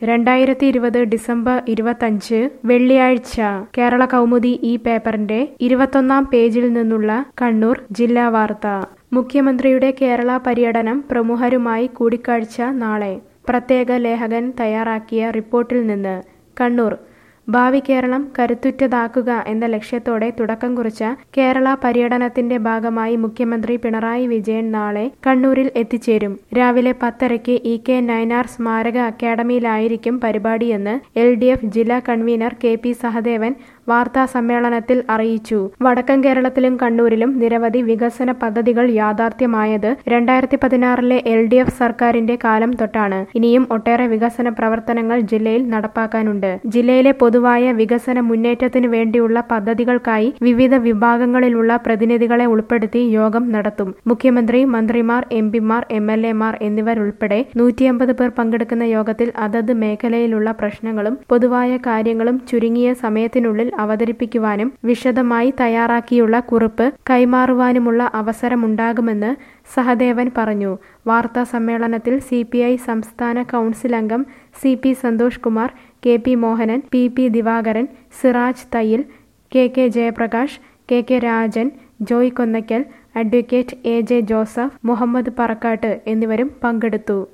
രണ്ടായിരത്തി ഇരുപത് ഡിസംബർ ഇരുപത്തഞ്ച് വെള്ളിയാഴ്ച കേരള കൗമുദി ഈ പേപ്പറിന്റെ ഇരുപത്തൊന്നാം പേജിൽ നിന്നുള്ള കണ്ണൂർ ജില്ലാ വാർത്ത മുഖ്യമന്ത്രിയുടെ കേരള പര്യടനം പ്രമുഖരുമായി കൂടിക്കാഴ്ച നാളെ പ്രത്യേക ലേഖകൻ തയ്യാറാക്കിയ റിപ്പോർട്ടിൽ നിന്ന് കണ്ണൂർ ഭാവി കേരളം കരുത്തുറ്റതാക്കുക എന്ന ലക്ഷ്യത്തോടെ തുടക്കം കുറിച്ച കേരള പര്യടനത്തിന്റെ ഭാഗമായി മുഖ്യമന്ത്രി പിണറായി വിജയൻ നാളെ കണ്ണൂരിൽ എത്തിച്ചേരും രാവിലെ പത്തരയ്ക്ക് ഇ കെ നയനാർ സ്മാരക അക്കാദമിയിലായിരിക്കും പരിപാടിയെന്ന് എൽ ഡി എഫ് ജില്ലാ കൺവീനർ കെ പി സഹദേവൻ വാർത്താ സമ്മേളനത്തിൽ അറിയിച്ചു വടക്കൻ കേരളത്തിലും കണ്ണൂരിലും നിരവധി വികസന പദ്ധതികൾ യാഥാർത്ഥ്യമായത് രണ്ടായിരത്തി പതിനാറിലെ എൽ ഡി എഫ് സർക്കാരിന്റെ കാലം തൊട്ടാണ് ഇനിയും ഒട്ടേറെ വികസന പ്രവർത്തനങ്ങൾ ജില്ലയിൽ നടപ്പാക്കാനുണ്ട് ജില്ലയിലെ പൊതുവായ വികസന മുന്നേറ്റത്തിനു വേണ്ടിയുള്ള പദ്ധതികൾക്കായി വിവിധ വിഭാഗങ്ങളിലുള്ള പ്രതിനിധികളെ ഉൾപ്പെടുത്തി യോഗം നടത്തും മുഖ്യമന്ത്രി മന്ത്രിമാർ എം പിമാർ എം എൽ എമാർ എന്നിവരുൾപ്പെടെ നൂറ്റിയമ്പത് പേർ പങ്കെടുക്കുന്ന യോഗത്തിൽ അതത് മേഖലയിലുള്ള പ്രശ്നങ്ങളും പൊതുവായ കാര്യങ്ങളും ചുരുങ്ങിയ സമയത്തിനുള്ളിൽ അവതരിപ്പിക്കുവാനും വിശദമായി തയ്യാറാക്കിയുള്ള കുറിപ്പ് കൈമാറുവാനുമുള്ള അവസരമുണ്ടാകുമെന്ന് സഹദേവൻ പറഞ്ഞു വാർത്താ സമ്മേളനത്തിൽ സി പി ഐ സംസ്ഥാന കൗൺസിൽ അംഗം C P Santhosh Kumar K P Mohanan P P Divakaran Siraj Thayyil K K Jayaprakash K K Rajan Joy Konnakkal advocate A J Joseph Muhammad Parakkat എന്നിവരും പങ്കെടുത്തു